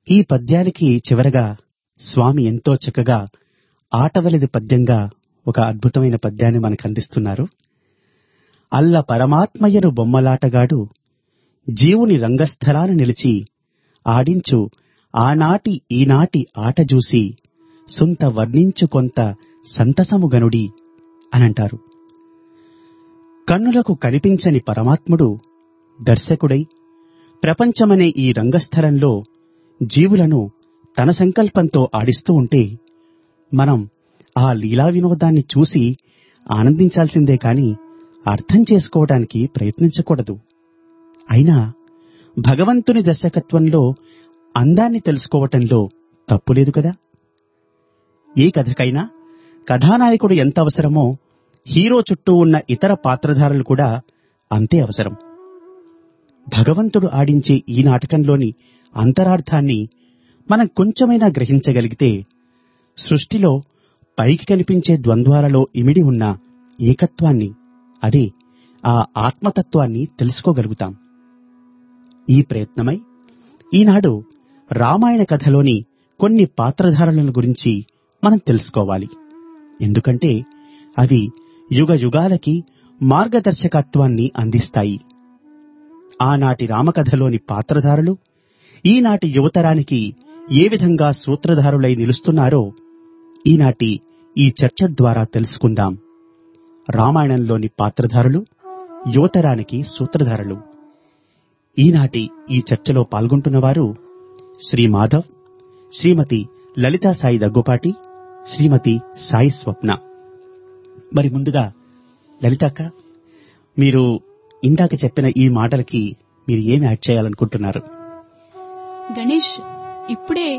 ఈ పద్యానికి చివరగా స్వామి ఎంతో చక్కగా ఆటవలిది పద్యంగా ఒక అద్భుతమైన పద్యాన్ని మనకు అందిస్తున్నారు అల్ల పరమాత్మయ్యను బొమ్మలాటగాడు జీవుని రంగస్థలాన నిలిచి ఆడించు ఆనాటి ఈనాటి ఆట చూసి సొంత వర్ణించు కొంత సంతసము గనుడి అనంటారు కన్నులకు కనిపించని పరమాత్ముడు దర్శకుడై ప్రపంచమనే ఈ రంగస్థలంలో జీవులను తన సంకల్పంతో ఆడిస్తూ ఉంటే మనం ఆ లీలా వినోదాన్ని చూసి ఆనందించాల్సిందే కాని అర్థం చేసుకోవడానికి ప్రయత్నించకూడదు అయినా భగవంతుని దర్శకత్వంలో అందాన్ని తెలుసుకోవటంలో తప్పులేదు కదా ఏ కథకైనా కథానాయకుడు ఎంత అవసరమో హీరో చుట్టూ ఉన్న ఇతర పాత్రధారులు కూడా అంతే అవసరం భగవంతుడు ఆడించే ఈ నాటకంలోని అంతరార్థాన్ని మనం కొంచెమైనా గ్రహించగలిగితే సృష్టిలో పైకి కనిపించే ద్వంద్వాలలో ఇమిడి ఉన్న ఏకత్వాన్ని అదే ఆ ఆత్మతత్వాన్ని తెలుసుకోగలుగుతాం ఈ ప్రయత్నమై ఈనాడు రామాయణ కథలోని కొన్ని పాత్రధారణల గురించి మనం తెలుసుకోవాలి ఎందుకంటే అవి యుగ యుగాలకి మార్గదర్శకత్వాన్ని అందిస్తాయి ఆనాటి రామకథలోని పాత్రధారులు ఈనాటి యువతరానికి ఏ విధంగా సూత్రధారులై నిలుస్తున్నారో ఈనాటి ఈ చర్చ ద్వారా తెలుసుకుందాం రామాయణంలోని పాత్రధారులు యువతరానికి సూత్రధారులు ఈనాటి ఈ చర్చలో పాల్గొంటున్నవారు శ్రీ మాధవ్ శ్రీమతి లలితా సాయి దగ్గుపాటి శ్రీమతి సాయి స్వప్న మరి ముందుగా లలితక్క మీరు ఇందాక చెప్పిన ఈ మాటలకి మీరు ఏమి యాడ్ చేయాలనుకుంటున్నారు గణేష్ ఇప్పుడే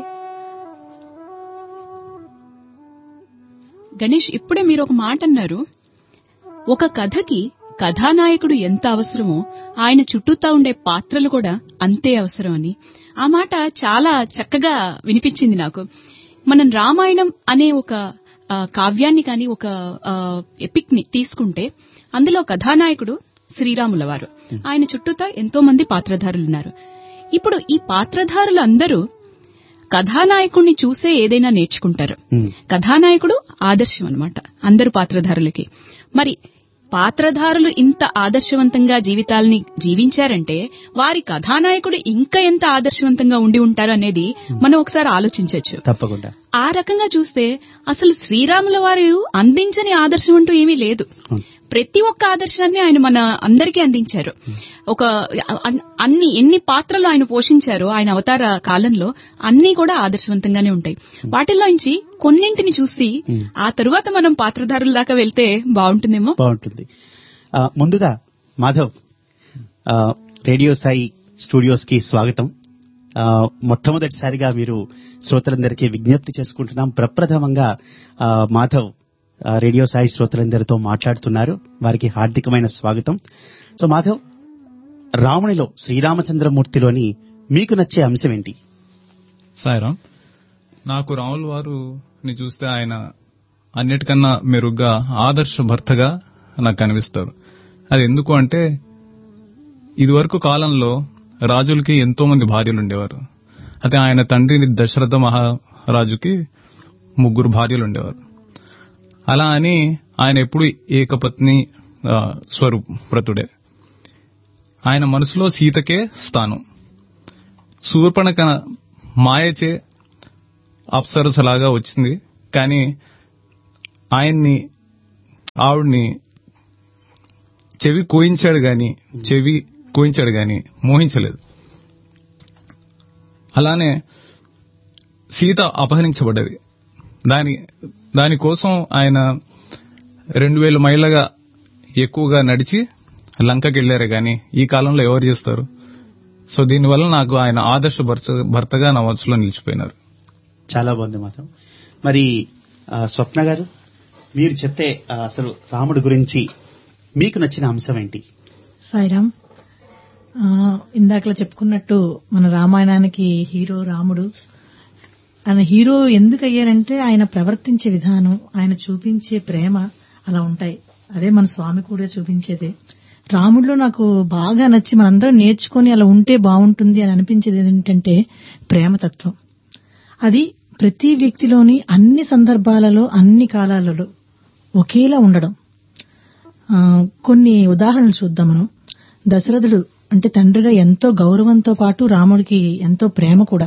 గణేష్ ఇప్పుడే మీరు ఒక మాట అన్నారు ఒక కథకి కథానాయకుడు ఎంత అవసరమో ఆయన చుట్టూతా ఉండే పాత్రలు కూడా అంతే అవసరం అని ఆ మాట చాలా చక్కగా వినిపించింది నాకు మనం రామాయణం అనే ఒక ఆ, కావ్యాన్ని కానీ ఒక ఎపిక్ ని తీసుకుంటే అందులో కథానాయకుడు శ్రీరాముల వారు ఆయన చుట్టూతా ఎంతో మంది పాత్రధారులున్నారు ఇప్పుడు ఈ పాత్రధారులు అందరూ కథానాయకుడిని చూసే ఏదైనా నేర్చుకుంటారు ఉమ్, కథానాయకుడు ఆదర్శం అన్నమాట అందరు పాత్రధారులకి మరి పాత్రధారులు ఇంత ఆదర్శవంతంగా జీవితాల్ని జీవించారంటే వారి కథానాయకుడు ఇంకా ఎంత ఆదర్శవంతంగా ఉండి ఉంటారు అనేది మనం ఒకసారి ఆలోచించవచ్చు తప్పకుండా ఆ రకంగా చూస్తే అసలు శ్రీరాముల వారు అందించని ఆదర్శం అంటూ ఏమీ లేదు అవును. ప్రతి ఒక్క ఆదర్శాన్ని ఆయన మన అందరికీ అందించారు ఒక అన్- అన్ని ఎన్ని పాత్రలు ఆయన పోషించారో ఆయన అవతార కాలంలో అన్ని కూడా ఆదర్శవంతంగానే ఉంటాయి వాటిల్లో నుంచి కొన్నింటిని చూసి ఆ తరువాత మనం పాత్రధారుల దాకా వెళ్తే బాగుంటుందేమో బాగుంటుంది ఆ, ముందుగా మాధవ్ ఆ, రేడియో సాయి స్టూడియోస్ కి స్వాగతం ఆ, మొట్టమొదటిసారిగా మీరు శ్రోతలందరికీ విజ్ఞప్తి చేసుకుంటున్నాం ప్రప్రథమంగా ఆ, మాధవ్ ఆ, రేడియో సాయి శ్రోతలందరితో మాట్లాడుతున్నారు వారికి హార్దికమైన స్వాగతం సో మాధవ్ రామునిలో శ్రీరామచంద్రమూర్తిలోని మీకు నచ్చే అంశం ఏంటి సాయిరామ్ నాకు రాముల వారుని చూస్తే ఆయన అన్నిటికన్నా మెరుగ్గా ఆదర్శ భర్తగా నాకు కనిపిస్తారు అది ఎందుకు అంటే ఇదివరకు కాలంలో రాజులకి ఎంతో మంది భార్యలు ఉండేవారు అయితే ఆయన తండ్రి దశరథ మహారాజుకి ముగ్గురు భార్యలు ఉండేవారు అలా అని ఆయన ఎప్పుడు ఏకపత్ని ఆ, స్వరూప్రతుడే ఆయన మనసులో సీతకే స్థానం శూర్పణక మాయచే అప్సరసలాగా వచ్చింది కానీ ఆయన్ని ఆవిడ్ని చెవి కోయించాడు గాని చెవి కోయించాడు గాని మోహించలేదు అలానే సీత అపహరించబడ్డది దాని దానికోసం ఆయన రెండు వేల మైళ్ళగా ఎక్కువగా నడిచి లంకకి వెళ్లారే గాని ఈ కాలంలో ఎవరు చేస్తారు సో దీనివల్ల నాకు ఆయన ఆదర్శ భర్త- భర్తగా నా మనసులో నిలిచిపోయినారు చాలా బాగుంది మాధవ్ మరి ఆ, స్వప్న గారు మీరు చెప్తే ఆ, అసలు రాముడి గురించి మీకు నచ్చిన అంశం ఏంటి సాయిరామ్ ఆ, ఇందాకలా చెప్పుకున్నట్టు మన రామాయణానికి హీరో రాముడు ఆయన హీరో ఎందుకు అయ్యారంటే ఆయన ప్రవర్తించే విధానం ఆయన చూపించే ప్రేమ అలా ఉంటాయి అదే మన స్వామి కూడా చూపించేది రాముడిలో నాకు బాగా నచ్చి మనందరం నేర్చుకొని అలా ఉంటే బాగుంటుంది అని అనిపించేది ఏంటంటే ప్రేమతత్వం అది ప్రతి వ్యక్తిలోని అన్ని సందర్భాలలో అన్ని కాలాలలో ఒకేలా ఉండడం ఆ, కొన్ని ఉదాహరణలు చూద్దాం మనం దశరథుడు అంటే తండ్రిగా ఎంతో గౌరవంతో పాటు రాముడికి ఎంతో ప్రేమ కూడా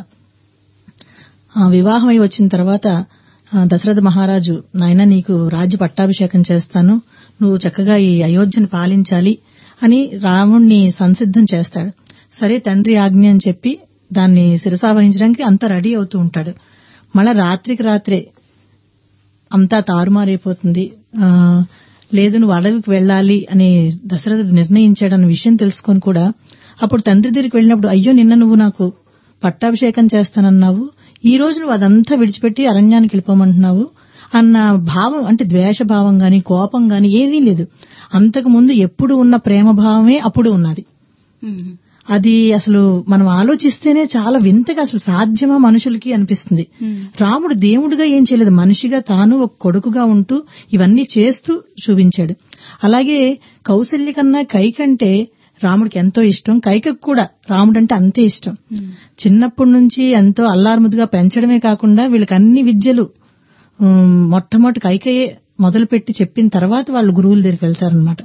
ఆ, వివాహమై వచ్చిన తర్వాత ఆ, దశరథ మహారాజు నాయన నీకు రాజ్య పట్టాభిషేకం చేస్తాను నువ్వు చక్కగా ఈ అయోధ్యను పాలించాలి అని రాముణ్ణి సంసిద్ధం చేస్తాడు సరే తండ్రి ఆజ్ఞ అని చెప్పి దాన్ని శిరసావహించడానికి అంతా రెడీ అవుతూ ఉంటాడు మళ్ళా రాత్రికి రాత్రే అంతా తారుమారైపోతుంది ఆ, లేదు నువ్వు అడవికి వెళ్ళాలి అని దశరథుడు నిర్ణయించాడన్న విషయం తెలుసుకొని కూడా అప్పుడు తండ్రి దగ్గరికి వెళ్ళినప్పుడు అయ్యో నిన్న నువ్వు నాకు పట్టాభిషేకం చేస్తానన్నావు ఈ రోజు నువ్వు అదంతా విడిచిపెట్టి అరణ్యానికి వెళ్ళిపోమంటున్నావు అన్న భావం అంటే ద్వేష భావం గాని కోపం గాని ఏదీ లేదు అంతకు ముందు ఎప్పుడు ఉన్న ప్రేమ భావమే అప్పుడు ఉన్నది ఉమ్. అది అసలు మనం ఆలోచిస్తేనే చాలా వింతగా అసలు సాధ్యమా మనుషులకి అనిపిస్తుంది ఉమ్. రాముడు దేవుడిగా ఏం చేయలేదు మనిషిగా తాను ఒక కొడుకుగా ఉంటూ ఇవన్నీ చేస్తూ చూపించాడు అలాగే కౌశల్య కన్నా కైకంటే రాముడికి ఎంతో ఇష్టం కైకకు కూడా రాముడంటే అంతే ఇష్టం ఉమ్. చిన్నప్పటి నుంచి ఎంతో అల్లారుముద్దుగా పెంచడమే కాకుండా వీళ్ళకి అన్ని విద్యలు ఉమ్, మొట్టమొదటి కైకయే మొదలుపెట్టి చెప్పిన తర్వాత వాళ్ళు గురువుల దగ్గరికి వెళ్తారనమాట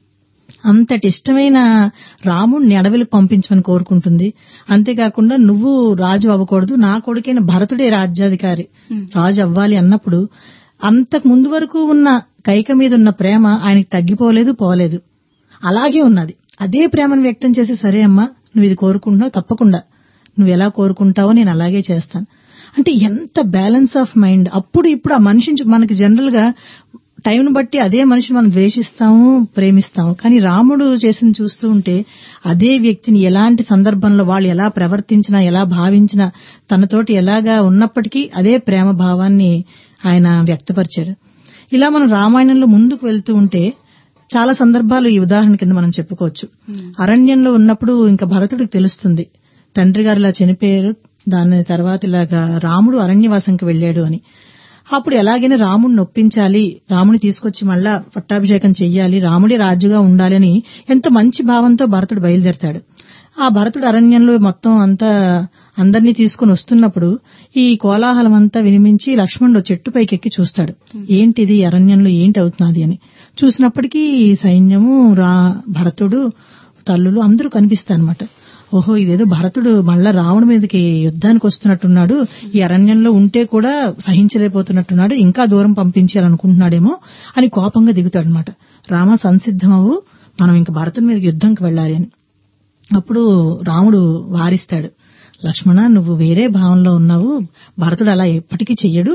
అంతటి ఇష్టమైన రాముడిని అడవికి పంపించమని కోరుకుంటుంది అంతేకాకుండా నువ్వు రాజు అవ్వకూడదు నా కొడుకైన భరతుడే రాజ్యాధికారి రాజు అవ్వాలి అన్నప్పుడు అంతకు ముందు వరకు ఉన్న కైక మీద ఉన్న ప్రేమ ఆయనకి తగ్గిపోలేదు పోలేదు అలాగే ఉన్నది అదే ప్రేమను వ్యక్తం చేసి సరే అమ్మా నువ్వు ఇది కోరుకుంటున్నావు తప్పకుండా నువ్వు ఎలా కోరుకుంటావో నేను అలాగే చేస్తాను అంటే ఎంత బ్యాలెన్స్ ఆఫ్ మైండ్ అప్పుడు ఇప్పుడు ఆ మనిషిని చూ- మనకి జనరల్ గా టైంను బట్టి అదే మనిషిని మనం ద్వేషిస్తాము ప్రేమిస్తాము కానీ రాముడు చేసింది చూస్తూ ఉంటే అదే వ్యక్తిని ఎలాంటి సందర్భంలో వాళ్ళు ఎలా ప్రవర్తించినా ఎలా భావించినా తనతోటి ఎలాగా ఉన్నప్పటికీ అదే ప్రేమ భావాన్ని ఆయన వ్యక్తపరిచాడు ఇలా మనం రామాయణంలో ముందుకు వెళ్తూ ఉంటే చాలా సందర్భాలు ఈ ఉదాహరణ కింద మనం చెప్పుకోవచ్చు అరణ్యంలో ఉన్నప్పుడు ఇంకా భరతుడికి తెలుస్తుంది తండ్రి గారు ఇలా చనిపోయారు దాని తర్వాత ఇలాగా రాముడు అరణ్యవాసంకి వెళ్ళాడు అని అప్పుడు ఎలాగైనా రాముడిని ఒప్పించాలి రాముని తీసుకొచ్చి మళ్ళా పట్టాభిషేకం చెయ్యాలి రాముడి రాజుగా ఉండాలి అని ఎంతో మంచి భావంతో భరతుడు బయలుదేరతాడు ఆ భరతుడు అరణ్యంలో మొత్తం అంతా అందరినీ తీసుకుని వస్తున్నప్పుడు ఈ కోలాహలం అంతా వినిమించి లక్ష్మణుడు చెట్టు పైకి ఎక్కి చూస్తాడు ఏంటిది ఈ అరణ్యంలో ఏంటి అవుతున్నది అని చూసినప్పటికీ ఈ సైన్యము రా భరతుడు తల్లులు అందరూ కనిపిస్తాయి అనమాట ఓహో ఇదేదో భరతుడు మళ్ళా రావణ మీదకి యుద్ధానికి వస్తున్నట్టున్నాడు ఈ అరణ్యంలో ఉంటే కూడా సహించలేకపోతున్నట్టున్నాడు ఇంకా దూరం పంపించాలనుకుంటున్నాడేమో అని కోపంగా దిగుతాడు అనమాట రామ సంసిద్ధమవు మనం ఇంకా భరతుడి మీదకి యుద్ధంకి వెళ్ళాలి అని అప్పుడు రాముడు వారిస్తాడు లక్ష్మణ నువ్వు వేరే భావంలో ఉన్నావు భరతుడు అలా ఎప్పటికీ చెయ్యడు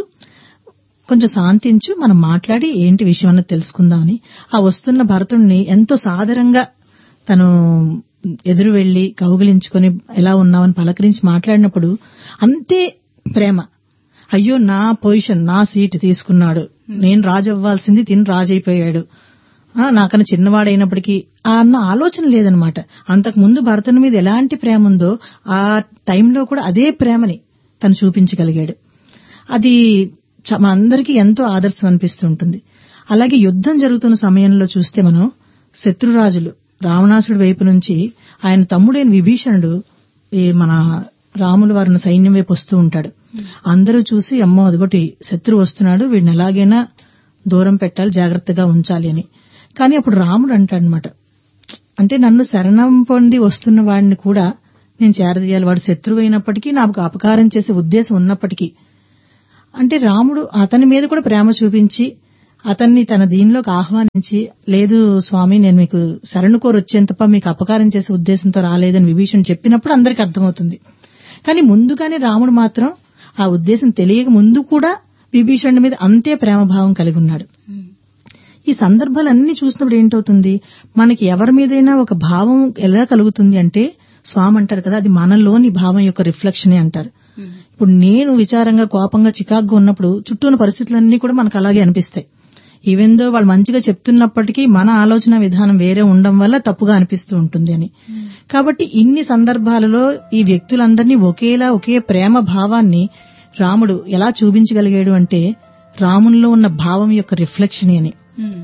కొంచెం శాంతించు మనం మాట్లాడి ఏంటి విషయం అన్నది తెలుసుకుందామని ఆ వస్తున్న భరతుడిని ఎంతో సాదరంగా తను ఎదురు వెళ్లి కౌగిలించుకొని ఎలా ఉన్నావని పలకరించి మాట్లాడినప్పుడు అంతే ప్రేమ అయ్యో నా పొజిషన్ నా సీట్ తీసుకున్నాడు నేను రాజు అవ్వాల్సింది తిని రాజు అయిపోయాడు ఆ, నాకన్నా చిన్నవాడైనప్పటికీ ఆ అన్న ఆలోచన లేదనమాట అంతకు ముందు భరతుని మీద ఎలాంటి ప్రేమ ఉందో ఆ టైంలో కూడా అదే ప్రేమని తను చూపించగలిగాడు అది చ- మనందరికీ ఎంతో ఆదర్శం అనిపిస్తూ ఉంటుంది అలాగే యుద్ధం జరుగుతున్న సమయంలో చూస్తే మనం శత్రురాజులు రావణాసుడి వైపు నుంచి ఆయన తమ్ముడైన విభీషణుడు ఈ మన రాముల వారిని సైన్యం వైపు వస్తూ ఉంటాడు అందరూ చూసి అమ్మో అదిగోటి శత్రువు వస్తున్నాడు వీడిని ఎలాగైనా దూరం పెట్టాలి జాగ్రత్తగా ఉంచాలి అని కానీ అప్పుడు రాముడు అంటాడనమాట అంటే నన్ను శరణం పొంది వస్తున్న వాడిని కూడా నేను చేరదీయాలి వాడు శత్రువు అయినప్పటికీ నాకు అపకారం చేసే ఉద్దేశం ఉన్నప్పటికీ అంటే రాముడు అతని మీద కూడా ప్రేమ చూపించి అతన్ని తన దీనిలోకి ఆహ్వానించి లేదు స్వామి నేను మీకు శరణు కోరి వచ్చేంత తప్ప మీకు అపకారం చేసే ఉద్దేశంతో రాలేదని విభీషణ్ చెప్పినప్పుడు అందరికి అర్థమవుతుంది కానీ ముందుగానే రాముడు మాత్రం ఆ ఉద్దేశం తెలియక ముందు కూడా విభీషణుడి మీద అంతే ప్రేమభావం కలిగి ఉన్నాడు ఈ సందర్భాలన్నీ చూసినప్పుడు ఏంటవుతుంది మనకి ఎవరి మీదైనా ఒక భావం ఎలా కలుగుతుంది అంటే స్వామి అంటారు కదా అది మనలోని భావం యొక్క రిఫ్లెక్షనే అంటారు ఇప్పుడు నేను విచారంగా కోపంగా చికాగ్గా ఉన్నప్పుడు చుట్టూ ఉన్న పరిస్థితులన్నీ కూడా మనకు అలాగే అనిపిస్తాయి ఈవెన్ దో వాళ్ళు మంచిగా చెప్తున్నప్పటికీ మన ఆలోచన విధానం వేరే ఉండడం వల్ల తప్పుగా అనిపిస్తూ ఉంటుంది అని కాబట్టి ఇన్ని సందర్భాలలో ఈ వ్యక్తులందరినీ ఒకేలా ఒకే ప్రేమ భావాన్ని రాముడు ఎలా చూపించగలిగాడు అంటే రామునిలో ఉన్న భావం యొక్క రిఫ్లెక్షన్ అని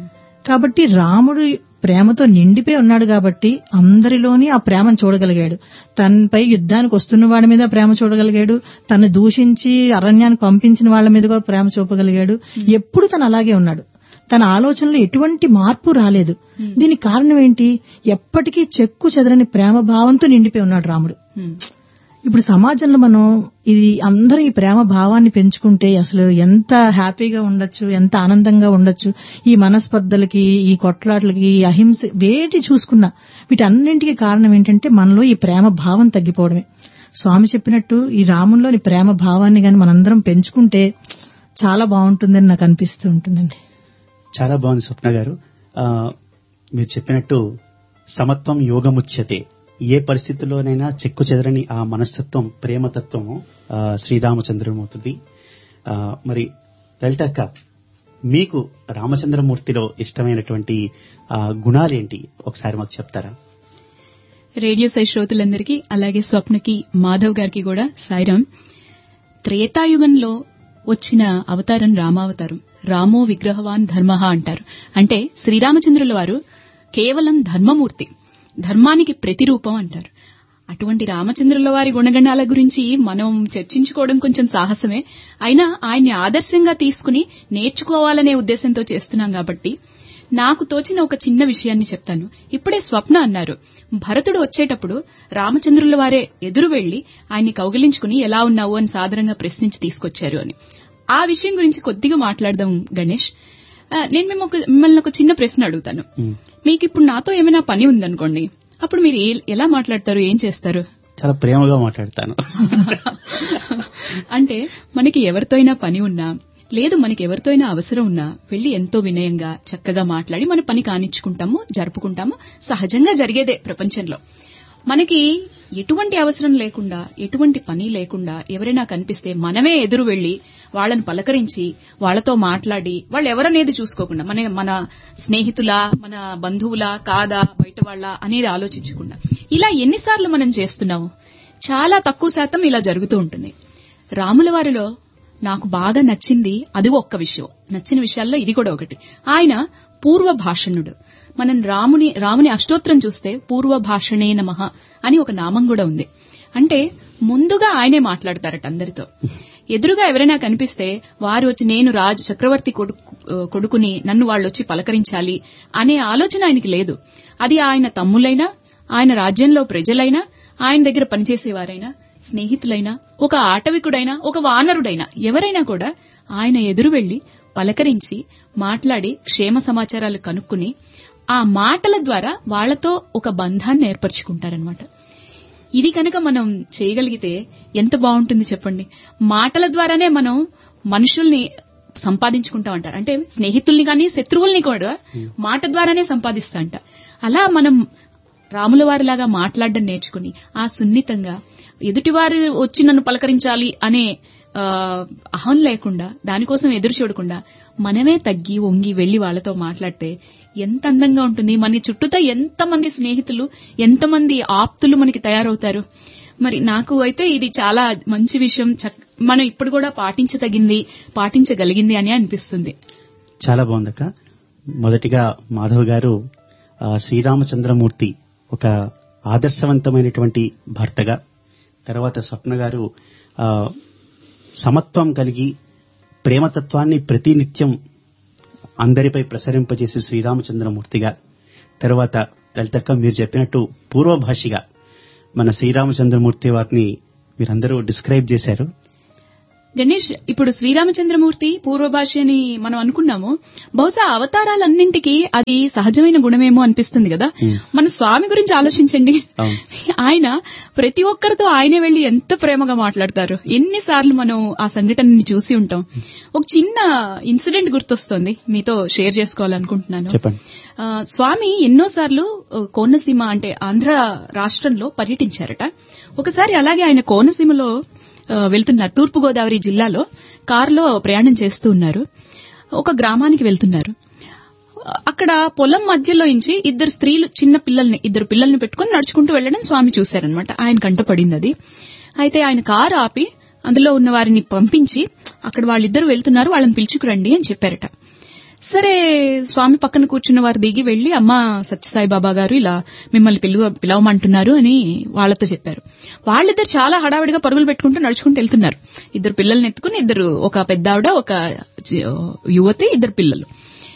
కాబట్టి రాముడు ప్రేమతో నిండిపోయి ఉన్నాడు కాబట్టి అందరిలోని ఆ ప్రేమను చూడగలిగాడు తనపై యుద్ధానికి వస్తున్న వాడి మీద ప్రేమ చూడగలిగాడు తను దూషించి అరణ్యానికి పంపించిన వాళ్ళ మీద కూడా ప్రేమ చూపగలిగాడు ఎప్పుడు తను అలాగే ఉన్నాడు తన ఆలోచనలో ఎటువంటి మార్పు రాలేదు దీనికి కారణం ఏంటి ఎప్పటికీ చెక్కు చెదరని ప్రేమ భావంతో నిండిపోయి ఉన్నాడు రాముడు ఉమ్, ఇప్పుడు సమాజంలో మనం ఇది అందరూ ఈ ప్రేమ భావాన్ని పెంచుకుంటే అసలు ఎంత హ్యాపీగా ఉండొచ్చు ఎంత ఆనందంగా ఉండొచ్చు ఈ మనస్పర్ధలకి ఈ కొట్లాట్లకి ఈ అహింస వేటి చూసుకున్నా వీటన్నింటికి కారణం ఏంటంటే మనలో ఈ ప్రేమ భావం తగ్గిపోవడమే స్వామి చెప్పినట్టు ఈ రాముల్లోని ప్రేమ భావాన్ని గాని మనందరం పెంచుకుంటే చాలా బాగుంటుందని నాకు అనిపిస్తూ ఉంటుందండి చాలా బాగుంది స్వప్న గారు ఆ, మీరు చెప్పినట్టు సమత్వం యోగముచ్యతే ఏ పరిస్థితుల్లోనైనా చెక్కు చెదరని ఆ మనస్తత్వం ప్రేమతత్వము ఆ, శ్రీరామచంద్రమూర్తిది ఆ, మరి లలితక్క మీకు రామచంద్రమూర్తిలో ఇష్టమైనటువంటి ఆ, గుణాలేంటి ఒకసారి మాకు చెప్తారా రేడియో సై శ్రోతలందరికీ అలాగే స్వప్నకి మాధవ్ గారికి కూడా సాయిరాం త్రేతాయుగంలో వచ్చిన అవతారం రామావతారం రామో విగ్రహవాన్ ధర్మ అంటారు అంటే శ్రీరామచంద్రుల వారు కేవలం ధర్మమూర్తి ధర్మానికి ప్రతిరూపం అంటారు అటువంటి రామచంద్రుల వారి గుణగణాల గురించి మనం చర్చించుకోవడం కొంచెం సాహసమే అయినా ఆయన్ని ఆదర్శంగా తీసుకుని నేర్చుకోవాలనే ఉద్దేశంతో చేస్తున్నాం కాబట్టి నాకు తోచిన ఒక చిన్న విషయాన్ని చెప్తాను ఇప్పుడే స్వప్న అన్నారు భరతుడు వచ్చేటప్పుడు రామచంద్రుల వారే ఎదురు వెళ్లి ఆయన్ని కౌగిలించుకుని ఎలా ఉన్నావు అని సాధారణంగా ప్రశ్నించి తీసుకొచ్చారు అని ఆ విషయం గురించి కొద్దిగా మాట్లాడదాం గణేష్ ఆ, నేను మేము ఒక మిమ్మల్ని ఒక చిన్న ప్రశ్న అడుగుతాను ఉమ్, మీకు ఇప్పుడు నాతో ఏమైనా పని ఉందనుకోండి అప్పుడు మీరు ఏ- ఎలా మాట్లాడతారు ఏం చేస్తారు చాలా ప్రేమగా మాట్లాడతాను అంటే మనకి ఎవరితో అయినా పని ఉన్నా లేదు మనకి ఎవరితో అయినా అవసరం ఉన్నా వెళ్లి ఎంతో వినయంగా చక్కగా మాట్లాడి మన పని కానిచ్చుకుంటాము జరుపుకుంటాము సహజంగా జరిగేదే ప్రపంచంలో మనకి ఎటువంటి అవసరం లేకుండా ఎటువంటి పని లేకుండా ఎవరైనా కనిపిస్తే మనమే ఎదురు వెళ్లి వాళ్ళని పలకరించి వాళ్ళతో మాట్లాడి వాళ్ళు ఎవరనేది చూసుకోకుండా మన మన స్నేహితులా మన బంధువులా కాదా బయట వాళ్ళ అనేది ఆలోచించకుండా ఇలా ఎన్నిసార్లు మనం చేస్తున్నాము చాలా తక్కువ శాతం ఇలా జరుగుతూ ఉంటుంది రాముల వారిలో నాకు బాగా నచ్చింది అది ఒక్క విషయం నచ్చిన విషయాల్లో ఇది కూడా ఒకటి ఆయన పూర్వ భాషణుడు మనం రాముని రాముని అష్టోత్తరం చూస్తే పూర్వ భాషణే నమః అని ఒక నామం కూడా ఉంది అంటే ముందుగా ఆయనే మాట్లాడతారట అందరితో ఎదురుగా ఎవరైనా కనిపిస్తే వారు వచ్చి నేను రాజు చక్రవర్తి కొడుకు కొడుకుని నన్ను వాళ్ళు వచ్చి పలకరించాలి అనే ఆలోచన ఆయనకి లేదు అది ఆయన తమ్ములైనా ఆయన రాజ్యంలో ప్రజలైనా ఆయన దగ్గర పనిచేసేవారైనా స్నేహితులైనా ఒక ఆటవికుడైనా ఒక వానరుడైనా ఎవరైనా కూడా ఆయన ఎదురు వెళ్లి పలకరించి మాట్లాడి క్షేమ సమాచారాలు కనుక్కుని ఆ మాటల ద్వారా వాళ్లతో ఒక బంధాన్ని ఏర్పరచుకుంటారనమాట ఇది కనుక మనం చేయగలిగితే ఎంత బాగుంటుంది చెప్పండి మాటల ద్వారానే మనం మనుషుల్ని సంపాదించుకుంటాం అంటారు అంటే స్నేహితుల్ని కానీ శత్రువుల్ని కూడా మాట ద్వారానే సంపాదిస్తా అంట అలా మనం రాముల వారిలాగా మాట్లాడడం నేర్చుకుని ఆ సున్నితంగా ఎదుటివారు వచ్చి నన్ను పలకరించాలి అనే ఆ, అహం లేకుండా దానికోసం ఎదురు చూడకుండా మనమే తగ్గి వంగి వెళ్లి వాళ్ళతో మాట్లాడితే ఎంత అందంగా ఉంటుంది మన చుట్టూతో ఎంతమంది స్నేహితులు ఎంతమంది ఆప్తులు మనకి తయారవుతారు మరి నాకు అయితే ఇది చాలా మంచి విషయం చక్- మనం ఇప్పుడు కూడా పాటించదగింది పాటించగలిగింది అని అనిపిస్తుంది చాలా బాగుందక్క మొదటిగా మాధవ్ గారు ఆ, శ్రీరామచంద్రమూర్తి ఒక ఆదర్శవంతమైనటువంటి భర్తగా తర్వాత స్వప్న గారు ఆ, సమత్వం కలిగి ప్రేమతత్వాన్ని ప్రతినిత్యం అందరిపై ప్రసరింపజేసే శ్రీరామచంద్రమూర్తిగా తర్వాత లలితక్క మీరు చెప్పినట్టు పూర్వభాషిగా మన శ్రీరామచంద్రమూర్తి వారిని మీరందరూ డిస్క్రైబ్ చేశారు గణేష్ ఇప్పుడు శ్రీరామచంద్రమూర్తి పూర్వభాష అని మనం అనుకున్నాము బహుశా అవతారాలన్నింటికి అది సహజమైన గుణమేమో అనిపిస్తుంది కదా Hmm. మన స్వామి గురించి ఆలోచించండి అవును. ఆయన ప్రతి ఒక్కరితో ఆయనే వెళ్లి ఎంత ప్రేమగా మాట్లాడతారు ఎన్నిసార్లు మనం ఆ సంఘటనని చూసి ఉంటాం ఒక చిన్న ఇన్సిడెంట్ గుర్తొస్తుంది మీతో షేర్ చేసుకోవాలనుకుంటున్నాను చెప్పండి ఆ, స్వామి ఎన్నోసార్లు ఆ, కోనసీమ అంటే ఆంధ్ర రాష్ట్రంలో పర్యటించారట ఒకసారి అలాగే ఆయన కోనసీమలో ఆ, వెళ్తున్నారు తూర్పుగోదావరి జిల్లాలో కారులో ప్రయాణం చేస్తూ ఉన్నారు ఒక గ్రామానికి వెళ్తున్నారు అక్కడ పొలం మధ్యలో నుంచి ఇద్దరు స్త్రీలు చిన్న పిల్లల్ని ఇద్దరు పిల్లల్ని పెట్టుకుని నడుచుకుంటూ వెళ్లడం స్వామి చూశారనమాట ఆయన కంట పడింది అది అయితే ఆయన కారు ఆపి అందులో ఉన్న వారిని పంపించి అక్కడ వాళ్ళిద్దరు వెళ్తున్నారు వాళ్ళని పిలుచుకురండి అని చెప్పారట సరే స్వామి పక్కన కూర్చున్న వారు దిగి వెళ్లి అమ్మ సత్యసాయి బాబా గారు ఇలా మిమ్మల్ని పిలువ పిలవమంటున్నారు అని వాళ్ళతో చెప్పారు వాళ్ళిద్దరు చాలా హడావిడిగా పరుగులు పెట్టుకుంటూ నడుచుకుంటూ వెళ్తున్నారు ఇద్దరు పిల్లల్ని ఎత్తుకుని ఇద్దరు ఒక పెద్ద ఆవిడ ఒక చి- యువతి ఇద్దరు పిల్లలు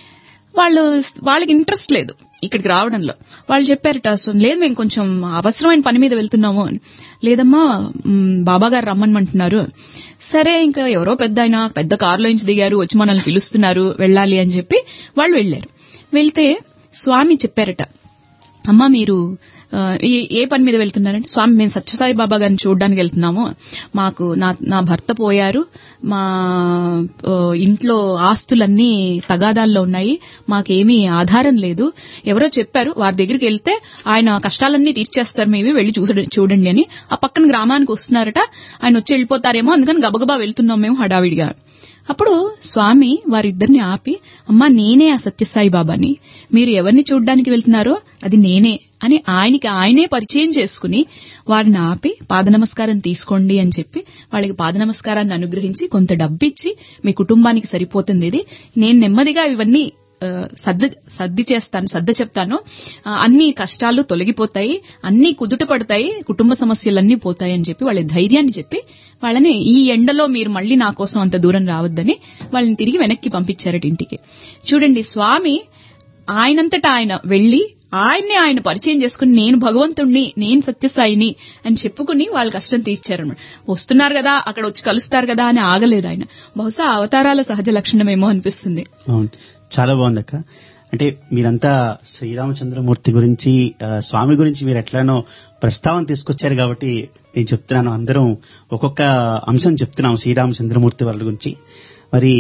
వాళ్ళు వాళ్ళకి ఇంట్రెస్ట్ లేదు ఇక్కడికి రావడంలో వాళ్ళు చెప్పారట "సో, లేదు మేము కొంచెం అవసరమైన పని మీద వెళ్తున్నాము అని లేదమ్మా మ్, బాబా గారు రమ్మనమంటున్నారు సరే ఇంకా ఎవరో పెద్ద ఆయన పెద్ద కారులో నుంచి దిగారు వచ్చి మనల్ని పిలుస్తున్నారు వెళ్ళాలి అని చెప్పి వాళ్ళు వెళ్ళారు వెళ్తే స్వామి చెప్పారట అమ్మా మీరు ఆ, ఏ- ఏ పని మీద వెళ్తున్నారంటే స్వామి మేము సత్యసాయి బాబా గారిని చూడడానికి వెళ్తున్నాము మాకు నా నా భర్త పోయారు మా ఆ, ఇంట్లో ఆస్తులన్నీ తగాదాల్లో ఉన్నాయి మాకేమీ ఆధారం లేదు ఎవరో చెప్పారు వారి దగ్గరికి వెళ్తే ఆయన కష్టాలన్నీ తీర్చేస్తారు మేమే వెళ్లి చూస- చూడండి అని ఆ పక్కన గ్రామానికి వస్తున్నారట ఆయన వచ్చి వెళ్ళిపోతారేమో అందుకని గబగబా వెళ్తున్నాం మేము హడావిడిగా అప్పుడు స్వామి వారిద్దరిని ఆపి అమ్మా నేనే ఆ సత్యసాయి బాబాని మీరు ఎవరిని చూడ్డానికి వెళ్తున్నారో అది నేనే అని ఆయనకి ఆయనే పరిచయం చేసుకుని వారిని ఆపి పాద నమస్కారం తీసుకోండి అని చెప్పి వాళ్ళకి పాద నమస్కారాన్ని అనుగ్రహించి కొంత డబ్బిచ్చి మీ కుటుంబానికి సరిపోతుంది ఇది నేను నెమ్మదిగా ఇవన్నీ ఆ, సర్ద సర్ది చేస్తాను సర్ద చెప్తాను ఆ, అన్ని కష్టాలు తొలగిపోతాయి అన్ని కుదుట పడతాయి కుటుంబ సమస్యలన్నీ పోతాయి అని చెప్పి వాళ్ళ ధైర్యాన్ని చెప్పి వాళ్ళని ఈ ఎండలో మీరు మళ్ళీ నా కోసం అంత దూరం రావద్దని వాళ్ళని తిరిగి వెనక్కి పంపించారట ఇంటికి చూడండి స్వామి ఆయనంతటా ఆయన వెళ్లి ఆయన్ని ఆయన పరిచయం చేసుకుని నేను భగవంతుణ్ణి నేను సత్యసాయిని అని చెప్పుకుని వాళ్ళ కష్టం తీర్చారన్నమాట వస్తున్నారు కదా అక్కడ వచ్చి కలుస్తారు కదా అని ఆగలేదు ఆయన బహుశా అవతారాల సహజ లక్షణమేమో అనిపిస్తుంది అవును చాలా బాగుంది అక్క అంటే మీరంతా శ్రీరామచంద్రమూర్తి గురించి ఆ, స్వామి గురించి మీరు ఎట్లానో ప్రస్తావన తీసుకొచ్చారు కాబట్టి నేను చెప్తున్నాను అందరం ఒక్కొక్క అంశం చెప్తున్నాం శ్రీరామచంద్రమూర్తి వాళ్ళ గురించి మరి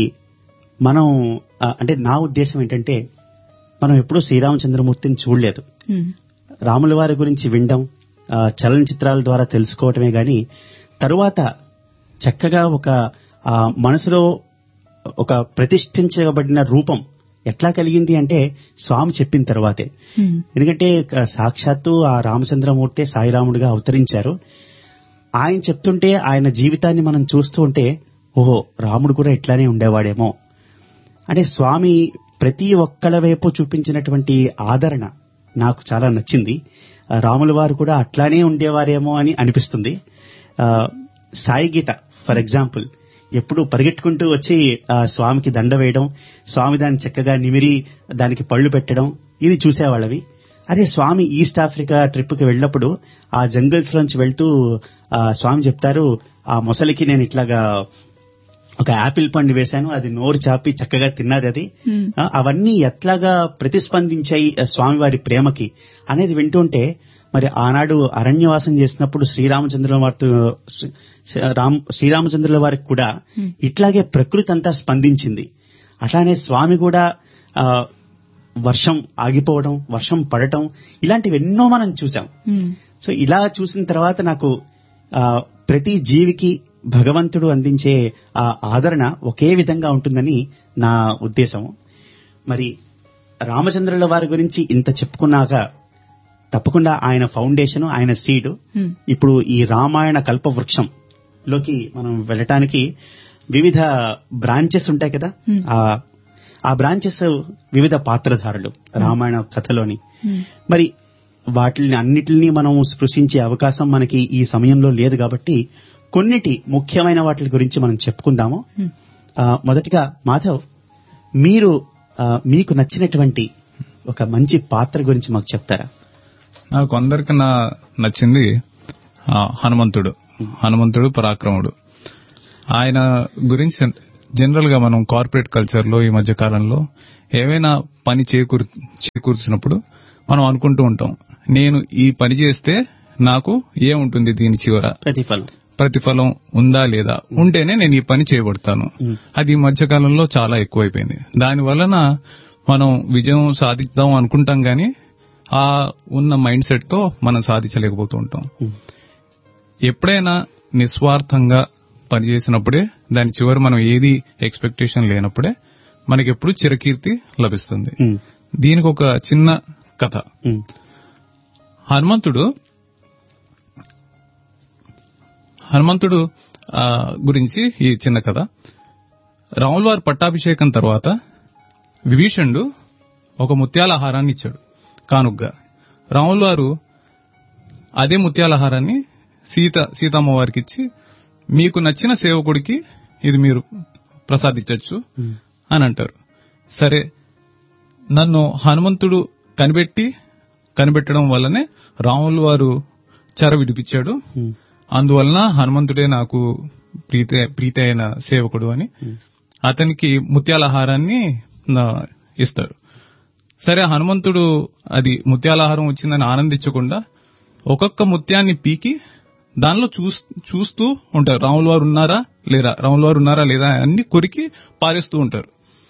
మనం ఆ, అంటే నా ఉద్దేశం ఏంటంటే మనం ఎప్పుడూ శ్రీరామచంద్రమూర్తిని చూడలేదు ఉమ్, రాముల వారి గురించి వినడం ఆ, చలనచిత్రాల ద్వారా తెలుసుకోవటమే గాని తరువాత చక్కగా ఒక ఆ, మనసులో ఒక ప్రతిష్ఠించబడిన రూపం ఎట్లా కలిగింది అంటే స్వామి చెప్పిన తర్వాతే ఉమ్, ఎందుకంటే క- సాక్షాత్తు ఆ రామచంద్రమూర్తే సాయిరాముడిగా అవతరించారు ఆయన చెప్తుంటే ఆయన జీవితాన్ని మనం చూస్తూ ఉంటే ఓహో రాముడు కూడా ఇట్లానే ఉండేవాడేమో అంటే స్వామి ప్రతి ఒక్కళ్ళ వైపు చూపించినటువంటి ఆదరణ నాకు చాలా నచ్చింది ఆ, రాముల వారు కూడా అట్లానే ఉండేవారేమో అని అనిపిస్తుంది ఆ, సాయి గీత ఫర్ ఎగ్జాంపుల్ ఎప్పుడు పరిగెట్టుకుంటూ వచ్చి ఆ, స్వామికి దండ వేయడం స్వామి దాన్ని చక్కగా నిమిరి దానికి పళ్ళు పెట్టడం ఇది చూసేవాళ్ళవి అదే స్వామి ఈస్ట్ ఆఫ్రికా ట్రిప్ కి వెళ్ళినప్పుడు ఆ జంగల్స్ లోంచి వెళ్తూ ఆ, స్వామి చెప్తారు ఆ మొసలికి నేను ఇట్లాగా ఒక యాపిల్ పండు వేశాను అది నోరు చాపి చక్కగా తిన్నది అది Hmm. ఆ, అవన్నీ ఎట్లాగా ప్రతిస్పందించాయి ఆ, స్వామివారి ప్రేమకి అనేది వింటుంటే మరి ఆనాడు అరణ్యవాసం చేసినప్పుడు శ్రీరామచంద్రుల వారితో శ్రీ- రామ్ శ్రీరామచంద్రుల వారికి కూడా ఇట్లాగే ప్రకృతి అంతా స్పందించింది అట్లానే స్వామి కూడా ఆ, వర్షం ఆగిపోవడం వర్షం పడటం ఇలాంటివి ఎన్నో మనం చూసాం ఉమ్, సో ఇలా చూసిన తర్వాత నాకు ఆ, ప్రతి జీవికి భగవంతుడు అందించే ఆ ఆదరణ ఒకే విధంగా ఉంటుందని నా ఉద్దేశం మరి రామచంద్రుల వారి గురించి ఇంత చెప్పుకున్నాక తప్పకుండా ఆయన ఫౌండేషన్ ఆయన సీడు ఉమ్, ఇప్పుడు ఈ రామాయణ కల్ప వృక్షం లోకి మనం వెళ్ళటానికి వివిధ బ్రాంచెస్ ఉంటాయి కదా Hmm. ఆ ఆ బ్రాంచెస్ వివిధ పాత్రధారులు రామాయణ కథలోని ఉమ్, మరి వాటిని అన్నిటిని మనం స్పృశించే అవకాశం మనకి ఈ సమయంలో లేదు కాబట్టి కొన్నిటి ముఖ్యమైన వాటి గురించి మనం చెప్పుకుందాము ఉమ్. ఆ, మొదటిగా మాధవ్ మీరు ఆ, మీకు నచ్చినటువంటి ఒక మంచి పాత్ర గురించి మాకు చెప్తారా నాకు అందరికి నా నచ్చింది ఆ, హనుమంతుడు హనుమంతుడు పరాక్రముడు ఆయన గురించి జనరల్ గా మనం కార్పొరేట్ కల్చర్ లో ఈ మధ్య కాలంలో ఏవైనా పని చేకూర్ చేకూర్చినప్పుడు మనం అనుకుంటూ ఉంటాం నేను ఈ పని చేస్తే నాకు ఏముంటుంది దీని చివర ప్రతిఫలం ప్రతిఫలం ఉందా లేదా ఉంటేనే నేను ఈ పని చేయబడతాను మ్. అది ఈ మధ్యకాలంలో చాలా ఎక్కువైపోయింది దాని వలన మనం విజయం సాధిద్దాం అనుకుంటాం గాని ఆ ఉన్న మైండ్ సెట్ తో మనం సాధించలేకపోతూ ఉంటాం ఉమ్, ఎప్పుడైనా నిస్వార్థంగా పనిచేసినప్పుడే దాని చివరి మనం ఏది ఎక్స్పెక్టేషన్ లేనప్పుడే మనకి ఎప్పుడు చిరకీర్తి లభిస్తుంది ఉమ్, దీనికి ఒక చిన్న కథ ఉమ్, హనుమంతుడు హనుమంతుడు ఆ, గురించి ఈ చిన్న కథ రాముల వారి పట్టాభిషేకం తర్వాత విభీషణుడు ఒక ముత్యాల హారాన్ని ఇచ్చాడు కానుగ్గా రాములు వారు అదే ముత్యాల హారాన్ని సీత సీతమ్మ వారికి ఇచ్చి మీకు నచ్చిన సేవకుడికి ఇది మీరు ప్రసాదించవచ్చు ఉమ్, అని అంటారు సరే నన్ను హనుమంతుడు కనిపెట్టి కనిపెట్టడం వల్లనే రాములు వారు చెర విడిపించాడు ఉమ్, అందువలన హనుమంతుడే నాకు ప్రీతి ప్రీతి అయిన సేవకుడు అని అతనికి ముత్యాల హారాన్ని నా- ఇస్తారు సరే హనుమంతుడు అది ముత్యాలహారం వచ్చిందని ఆనందించకుండా ఒక్కొక్క ముత్యాన్ని పీకి దానిలో చూస్ చూస్తూ ఉంటారు రాముల వారు ఉన్నారా లేరా రాముల వారు ఉన్నారా లేదా అన్ని కొరికి పారేస్తూ ఉంటారు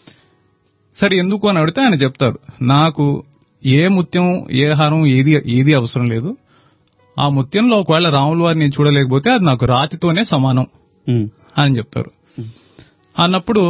సరే ఎందుకు అని అడిగితే ఆయన చెప్తారు నాకు ఏ ముత్యం ఏ హారం ఏది ఏది అవసరం లేదు ఆ ముత్యంలో ఒకవేళ రాముల వారిని నేను చూడలేకపోతే అది నాకు రాతితోనే సమానం ఉమ్, అని చెప్తారు అన్నప్పుడు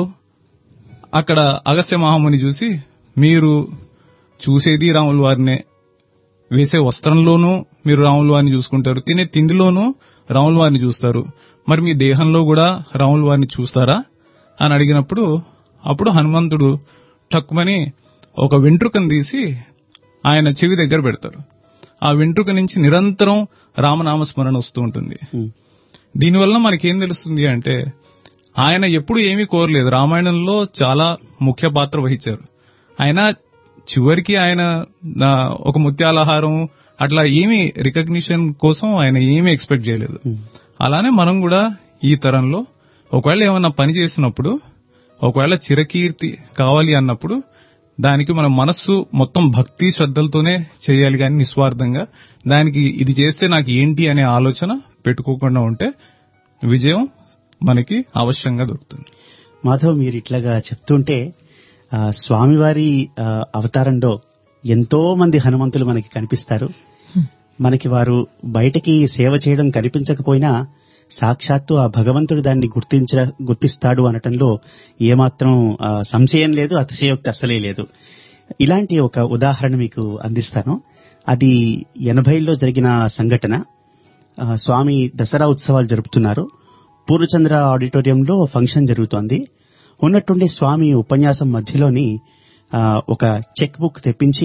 అక్కడ అగస్త్య మహాముని చూసి మీరు చూసేది రాముల వారినే వేసే వస్త్రంలోనూ మీరు రాముల వారిని చూసుకుంటారు తినే తిండిలోనూ రాముల వారిని చూస్తారు మరి మీ దేహంలో కూడా రాముల వారిని చూస్తారా అని అడిగినప్పుడు అప్పుడు హనుమంతుడు టక్కుమని ఒక వెంట్రుకను తీసి ఆయన చెవి దగ్గర పెడతారు ఆ వెంట్రుక నుంచి నిరంతరం రామనామస్మరణ వస్తూ ఉంటుంది ఉమ్, దీనివల్ల మనకేం తెలుస్తుంది అంటే ఆయన ఎప్పుడు ఏమీ కోరలేదు రామాయణంలో చాలా ముఖ్య పాత్ర వహించారు ఆయన చివరికి ఆయన ఆ, ఒక ముత్యాలహారం అట్లా ఏమీ రికగ్నిషన్ కోసం ఆయన ఏమీ ఎక్స్పెక్ట్ చేయలేదు అలానే మనం కూడా ఈ తరంలో ఒకవేళ ఏమైనా పని చేసినప్పుడు ఒకవేళ చిరకీర్తి కావాలి అన్నప్పుడు దానికి మన మనస్సు మొత్తం భక్తి శ్రద్ధలతోనే చేయాలి కానీ నిస్వార్థంగా దానికి ఇది చేస్తే నాకు ఏంటి అనే ఆలోచన పెట్టుకోకుండా ఉంటే విజయం మనకి అవశ్యంగా దొరుకుతుంది మాధవ్ మీరు ఇట్లాగా చెప్తుంటే ఆ, స్వామివారి ఆ, అవతారంలో ఎంతో మంది హనుమంతులు మనకి కనిపిస్తారు మనకి వారు బయటకి సేవ చేయడం కనిపించకపోయినా సాక్షాత్తు ఆ భగవంతుడు దాన్ని గుర్తించ గుర్తిస్తాడు అనటంలో ఏమాత్రం ఆ, సంశయం లేదు అతిశయోక్తి అస్సలే లేదు ఇలాంటి ఒక ఉదాహరణ మీకు అందిస్తాను అది ఎనభైలో జరిగిన సంఘటన ఆ, స్వామి దసరా ఉత్సవాలు జరుపుతున్నారు పూర్వచంద్ర ఆడిటోరియంలో ఫంక్షన్ జరుగుతోంది ఉన్నట్టుండి స్వామి ఉపన్యాసం మధ్యలోని ఆ, ఒక చెక్ బుక్ తెప్పించి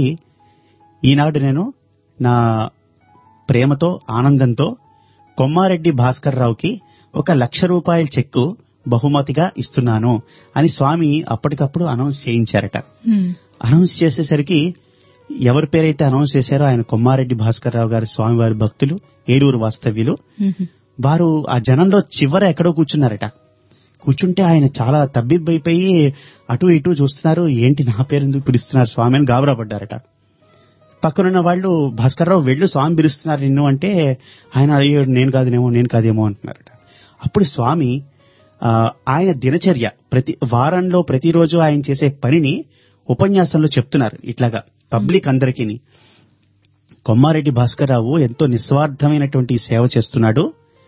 ఈనాడు నేను నా ప్రేమతో ఆనందంతో కొమ్మారెడ్డి భాస్కర్ రావుకి ఒక లక్ష రూపాయల చెక్కు బహుమతిగా ఇస్తున్నాను అని స్వామి అప్పటికప్పుడు అనౌన్స్ చేయించారట హ్మ్. అనౌన్స్ చేసేసరికి ఎవరి పేరైతే అనౌన్స్ చేశారో ఆయన కొమ్మారెడ్డి భాస్కర్ రావు గారి స్వామివారి భక్తులు ఏలూరు వాస్తవ్యులు హ్మ్. వారు ఆ జనంలో చివర ఎక్కడో కూర్చున్నారట కూర్చుంటే ఆయన చాలా తబ్బిబ్బైపోయి అటు ఇటు చూస్తున్నారు ఏంటి నా పేరు ఎందుకు పిలుస్తున్నారు స్వామి అని గాబరా పడ్డారట పక్కనున్న వాళ్ళు భాస్కర్రావు వెళ్ళు స్వామి పిలుస్తున్నారు నిన్ను అంటే ఆయన అయ్యో నేను కాదేమో నేను కాదేమో అంటున్నారట అప్పుడు స్వామి ఆ, ఆయన దినచర్య ప్రతి వారంలో ప్రతిరోజు ఆయన చేసే పనిని ఉపన్యాసంలో చెప్తున్నారు ఇట్లాగా పబ్లిక్ అందరికీని కొమ్మారెడ్డి భాస్కర్రావు ఎంతో నిస్వార్థమైనటువంటి సేవ చేస్తున్నాడు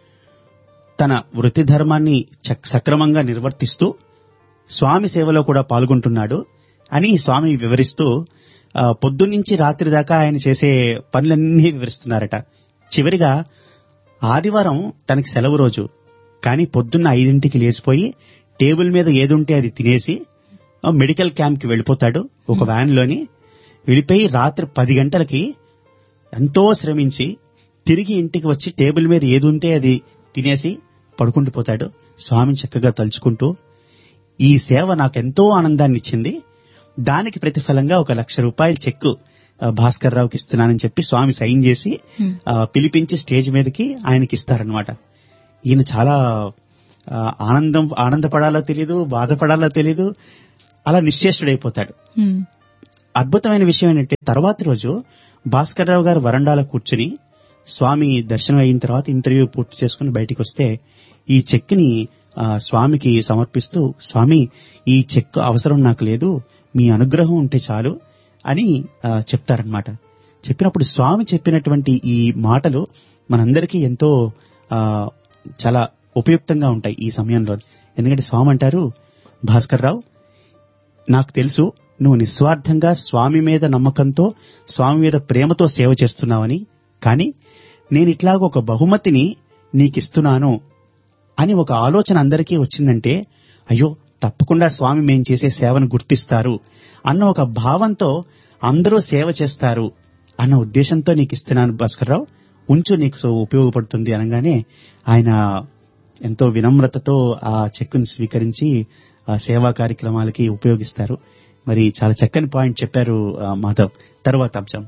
తన వృత్తి ధర్మాన్ని చక్- సక్రమంగా నిర్వర్తిస్తూ స్వామి సేవలో కూడా పాల్గొంటున్నాడు అని స్వామి వివరిస్తూ ఆ, పొద్దున్నుంచి రాత్రి దాకా ఆయన చేసే పనులన్నీ వివరిస్తున్నారట చివరిగా ఆదివారం తనకి సెలవు రోజు కానీ పొద్దున్న ఐదింటికి లేచిపోయి టేబుల్ మీద ఏదుంటే అది తినేసి ఆ, మెడికల్ క్యాంప్ కి వెళ్ళిపోతాడు ఒక వ్యాన్ లోని వెళ్ళిపోయి రాత్రి పది గంటలకి ఎంతో శ్రమించి తిరిగి ఇంటికి వచ్చి టేబుల్ మీద ఏది ఉంటే అది తినేసి పడుకుండిపోతాడు స్వామిని చక్కగా తలుచుకుంటూ ఈ సేవ నాకెంతో ఆనందాన్ని ఇచ్చింది దానికి ప్రతిఫలంగా ఒక లక్ష రూపాయల చెక్కు ఆ, భాస్కర్ రావుకి ఇస్తున్నానని చెప్పి స్వామి సైన్ చేసి హ్మ్. ఆ, పిలిపించి స్టేజ్ మీదకి ఆయనకి ఇస్తారనమాట ఈయన చాలా ఆ, ఆనందం ఆనందపడాలో తెలియదు బాధపడాలో తెలియదు అలా నిశ్చేష్టుడైపోతాడు హ్మ్. అద్భుతమైన విషయం ఏంటంటే తర్వాతి రోజు భాస్కర్ రావు గారు వరండాలో కూర్చుని స్వామి దర్శనం అయిన తర్వాత ఇంటర్వ్యూ పూర్తి చేసుకుని బయటికి వస్తే ఈ చెక్ని ఆ, స్వామికి సమర్పిస్తూ స్వామి ఈ చెక్ అవసరం నాకు లేదు మీ అనుగ్రహం ఉంటే చాలు అని ఆ, చెప్తారనమాట చెప్పినప్పుడు స్వామి చెప్పినటువంటి ఈ మాటలు మనందరికీ ఎంతో ఆ, చాలా ఉపయుక్తంగా ఉంటాయి ఈ సమయంలో ఎందుకంటే స్వామి అంటారు భాస్కర్ రావు నాకు తెలుసు నువ్వు నిస్వార్థంగా స్వామి మీద నమ్మకంతో స్వామి మీద ప్రేమతో సేవ చేస్తున్నావని కానీ నేను ఇట్లాగ ఒక బహుమతిని నీకిస్తున్నాను అని ఒక ఆలోచన అందరికీ వచ్చిందంటే అయ్యో తప్పకుండా స్వామి మేం చేసే సేవను గుర్తిస్తారు అన్న ఒక భావంతో అందరూ సేవ చేస్తారు అన్న ఉద్దేశంతో నీకు ఇస్తున్నాను భాస్కర్రావు ఉంచు నీకు సో ఉపయోగపడుతుంది అనగానే ఆయన ఎంతో వినమ్రతతో ఆ చెక్కును స్వీకరించి ఆ సేవా కార్యక్రమాలకి ఉపయోగిస్తారు మరి చాలా చక్కని పాయింట్ చెప్పారు ఆ, మాధవ్ తర్వాత అంశం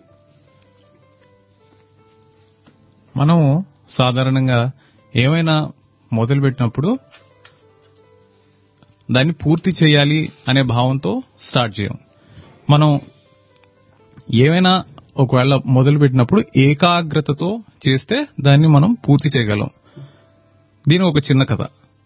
మనం సాధారణంగా ఏమైనా మొదలుపెట్టినప్పుడు దాన్ని పూర్తి చేయాలి అనే భావంతో స్టార్ట్ చేయం మనం ఏమైనా ఒకవేళ మొదలుపెట్టినప్పుడు ఏకాగ్రతతో చేస్తే దాన్ని మనం పూర్తి చేయగలం దీని ఒక చిన్న కథ